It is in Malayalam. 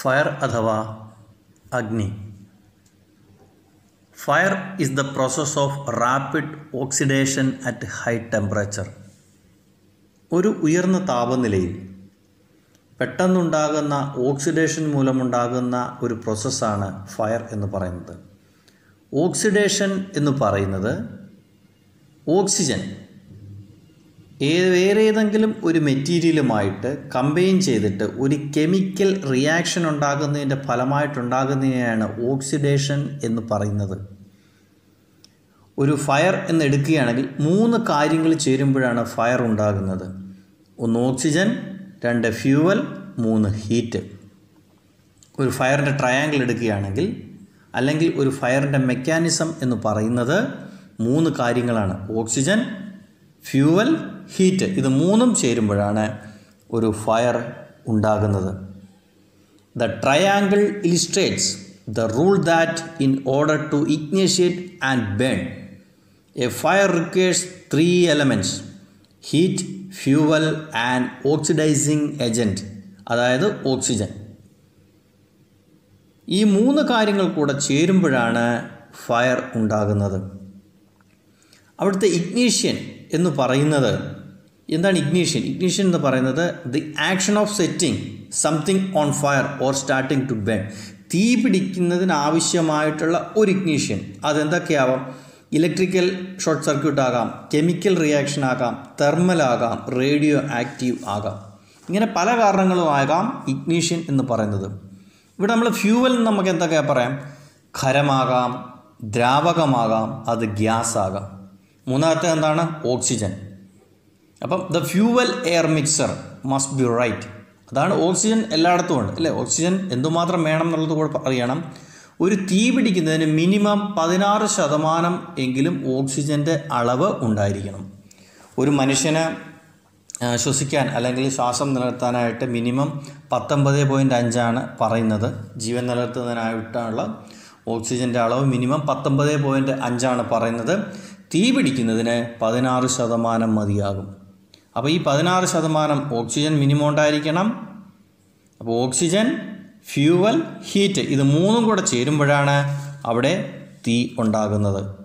ഫയർ അഥവാ അഗ്നി fire is the process of rapid oxidation at high temperature ഒരു ഉയർന്ന താപനിലയിൽ പെട്ടെന്നുണ്ടാകുന്ന ഓക്സിഡേഷൻ മൂലമുണ്ടാകുന്ന ഒരു പ്രോസസ്സാണ് ഫയർ എന്ന് പറയുന്നത് ഓക്സിഡേഷൻ എന്ന് പറയുന്നത് ഓക്സിജൻ ഏ- വേറെ ഏതെങ്കിലും ഒരു മെറ്റീരിയലുമായിട്ട് കമ്പൈൻ ചെയ്തിട്ട് ഒരു കെമിക്കൽ റിയാക്ഷൻ ഉണ്ടാകുന്നതിൻ്റെ ഫലമായിട്ടുണ്ടാകുന്നതിനെയാണ് ഓക്സിഡേഷൻ എന്ന് പറയുന്നത് ഒരു ഫയർ എന്ന് എടുക്കുകയാണെങ്കിൽ മൂന്ന് കാര്യങ്ങൾ ചേരുമ്പോഴാണ് ഫയർ ഉണ്ടാകുന്നത് ഒന്ന് ഓക്സിജൻ രണ്ട് ഫ്യൂവൽ മൂന്ന് ഹീറ്റ് ഒരു ഫയറിൻ്റെ ട്രയാങ്കിൾ എടുക്കുകയാണെങ്കിൽ അല്ലെങ്കിൽ ഒരു ഫയറിൻ്റെ മെക്കാനിസം എന്ന് പറയുന്നത് മൂന്ന് കാര്യങ്ങളാണ് ഓക്സിജൻ ഫ്യൂവൽ ഹീറ്റ് ഇത് മൂന്നും ചേരുമ്പോഴാണ് ഒരു ഫയർ ഉണ്ടാകുന്നത് The triangle illustrates the rule that in order to initiate and burn, a fire requires three elements heat, fuel and oxidizing agent അതായത് ഓക്സിജൻ ഈ മൂന്ന് കാര്യങ്ങൾ കൂടെ ചേരുമ്പോഴാണ് ഫയർ ഉണ്ടാകുന്നത് അവിടുത്തെ ഇഗ്നീഷ്യൻ എന്ന് പറയുന്നത് എന്താണ് ഇഗ്നീഷ്യൻ ഇഗ്നീഷ്യൻ എന്ന് പറയുന്നത് the action of setting something on fire or starting to burn തീ പിടിക്കുന്നതിന് ആവശ്യമായിട്ടുള്ള ഒരു ഇഗ്നീഷ്യൻ അതെന്തൊക്കെയാവാം ഇലക്ട്രിക്കൽ ഷോർട്ട് സർക്യൂട്ട് ആകാം കെമിക്കൽ റിയാക്ഷൻ ആകാം തെർമൽ ആകാം റേഡിയോ ആക്റ്റീവ് ആകാം ഇങ്ങനെ പല കാരണങ്ങളും ആകാം ഇഗ്നീഷ്യൻ എന്ന് പറയുന്നത് ഇവിടെ നമ്മൾ ഫ്യൂവൽ നമുക്ക് എന്തൊക്കെയാ പറയാം ഖരമാകാം ദ്രാവകമാകാം അത് ഗ്യാസ് ആകാം മൂന്നാമത്തെ എന്താണ് ഓക്സിജൻ അപ്പം the fuel air mixer must be right അതാണ് ഓക്സിജൻ എല്ലായിടത്തും ഉണ്ട് അല്ലേ ഓക്സിജൻ എന്തുമാത്രം വേണം എന്നുള്ളത് കൂടെ അറിയണം ഒരു തീ പിടിക്കുന്നതിന് മിനിമം പതിനാറ് ശതമാനം എങ്കിലും ഓക്സിജൻ്റെ അളവ് ഉണ്ടായിരിക്കണം ഒരു മനുഷ്യന് ആ, ശ്വസിക്കാൻ അല്ലെങ്കിൽ ശ്വാസം നിലനിർത്താനായിട്ട് മിനിമം പത്തൊമ്പത് പോയിൻറ്റ് അഞ്ചാണ് പറയുന്നത് ജീവൻ നിലനിർത്തുന്നതിനായിട്ടുള്ള ഓക്സിജൻ്റെ അളവ് മിനിമം പത്തൊമ്പത് പോയിൻറ്റ് അഞ്ചാണ് പറയുന്നത് തീ പിടിക്കുന്നതിന് പതിനാറ് ശതമാനം മതിയാകും അപ്പോൾ ഈ പതിനാറ് ശതമാനം ഓക്സിജൻ മിനിമം ഉണ്ടായിരിക്കണം അപ്പോൾ ഓക്സിജൻ ഫ്യൂവൽ ഹീറ്റ് ഇത് മൂന്നും കൂടെ ചേരുമ്പോഴാണ് അവിടെ തീ ഉണ്ടാകുന്നത്